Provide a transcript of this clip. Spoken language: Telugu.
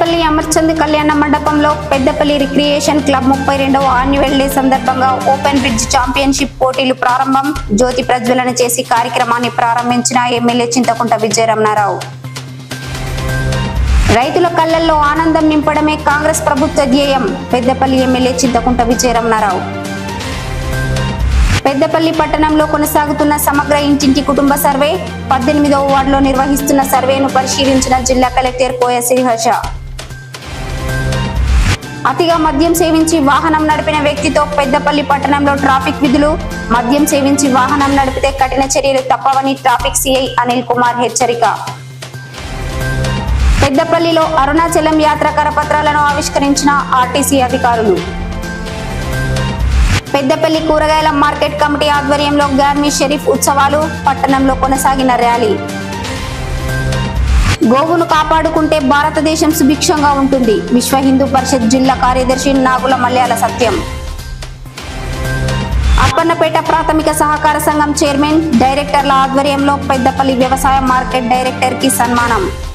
పెద్దపల్లి అమర్చంద్ కళ్యాణ మండపంలో పెద్దపల్లి రిక్రియేషన్ క్లబ్ ముప్పై రెండవ యాన్యువల్ డే సందర్భంగా ఓపెన్ బ్రిడ్జ్ ఛాంపియన్షిప్ పోటీలు ప్రారంభం జ్యోతి ప్రజ్వలన చేసి కార్యక్రమాన్ని ప్రారంభించిన ఎమ్మెల్యే చింతకుంట విజయరమణారావు రైతుల కళ్ళల్లో ఆనందం నింపడమే కాంగ్రెస్ ప్రభుత్వ ధ్యేయం పెద్దపల్లి ఎమ్మెల్యే చింతకుంట విజయరమణారావు పెద్దపల్లి పట్టణంలో కొనసాగుతున్న సమగ్ర ఇంటింటి కుటుంబ సర్వే పద్దెనిమిదవ వార్డులో నిర్వహిస్తున్న సర్వేను పరిశీలించిన జిల్లా కలెక్టర్ కోయ శ్రీహర్ష అతిగా మద్యం సేవించి వాహనం నడిపిన వ్యక్తితో పెద్దపల్లి పట్టణంలో ట్రాఫిక్ విధులు మద్యం సేవించి వాహనం నడిపితే కఠిన చర్యలు తప్పవని ట్రాఫిక్ సిఐ అనిల్ కుమార్ హెచ్చరిక పెద్దపల్లిలో అరుణాచలం యాత్ర కరపత్రాలను ఆవిష్కరించిన ఆర్టీసీ అధికారులు పెద్దపల్లి కూరగాయల మార్కెట్ కమిటీ ఆధ్వర్యంలో గార్మీ షరీఫ్ ఉత్సవాలు పట్టణంలో కొనసాగిన ర్యాలీ గోవును కాపాడుకుంటే భారతదేశం సుభిక్షంగా ఉంటుంది విశ్వ హిందూ పరిషత్ జిల్లా కార్యదర్శి నాగుల మల్యాల సత్యం అప్పన్నపేట ప్రాథమిక సహకార సంఘం చైర్మన్ డైరెక్టర్ల ఆధ్వర్యంలో పెద్దపల్లి వ్యవసాయ మార్కెట్ డైరెక్టర్ కి సన్మానం